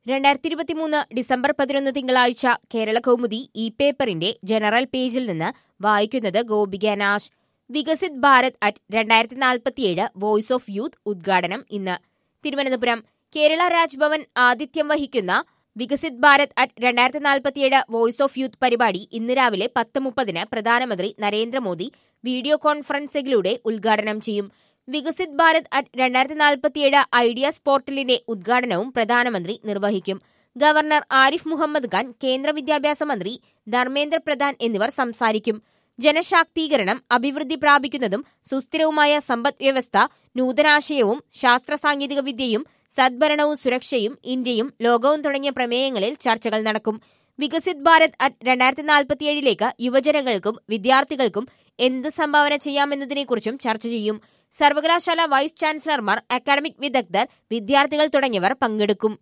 രണ്ടായിരത്തി ഇരുപത്തിമൂന്ന് ഡിസംബർ പതിനൊന്ന് തിങ്കളാഴ്ച കേരള കൗമുദി ഇ പേപ്പറിന്റെ ജനറൽ പേജിൽ നിന്ന് വായിക്കുന്നത് ഗോപിക നാശ് വികസിത് ഭാരത് അറ്റ് രണ്ടായിരത്തി നാൽപ്പത്തിയേഴ് വോയിസ് ഓഫ് യൂത്ത് ഉദ്ഘാടനം ഇന്ന് തിരുവനന്തപുരം കേരള രാജ്ഭവൻ ആതിഥ്യം വഹിക്കുന്ന വികസിത് ഭാരത് അറ്റ് രണ്ടായിരത്തി നാൽപ്പത്തിയേഴ് വോയിസ് ഓഫ് യൂത്ത് പരിപാടി ഇന്ന് രാവിലെ പത്ത് മുപ്പതിന് പ്രധാനമന്ത്രി നരേന്ദ്രമോദി വീഡിയോ കോൺഫറൻസിലൂടെ ഉദ്ഘാടനം ചെയ്യും വികസിത് ഭാരത് അറ്റ് രണ്ടായിരത്തി നാൽപ്പത്തിയേഴ് ഐഡിയാസ് പോർട്ടലിന്റെ ഉദ്ഘാടനവും പ്രധാനമന്ത്രി നിർവഹിക്കും ഗവർണർ ആരിഫ് മുഹമ്മദ് ഖാൻ കേന്ദ്ര വിദ്യാഭ്യാസ മന്ത്രി ധർമ്മേന്ദ്ര പ്രധാൻ എന്നിവർ സംസാരിക്കും ജനശാക്തീകരണം അഭിവൃദ്ധി പ്രാപിക്കുന്നതും സുസ്ഥിരവുമായ സമ്പദ് വ്യവസ്ഥ നൂതനാശയവും ശാസ്ത്ര സാങ്കേതിക വിദ്യയും സദ്ഭരണവും സുരക്ഷയും ഇന്ത്യയും ലോകവും തുടങ്ങിയ പ്രമേയങ്ങളിൽ ചർച്ചകൾ നടക്കും വികസിത് ഭാരത് അറ്റ് രണ്ടായിരത്തി നാൽപ്പത്തിയേഴിലേക്ക് യുവജനങ്ങൾക്കും വിദ്യാർത്ഥികൾക്കും എന്ത് സംഭാവന ചെയ്യാമെന്നതിനെക്കുറിച്ചും ചർച്ച ചെയ്യും സർവകലാശാല വൈസ് ചാൻസലർമാർ അക്കാഡമിക് വിദഗ്ധർ വിദ്യാർത്ഥികൾ തുടങ്ങിയവർ പങ്കെടുക്കും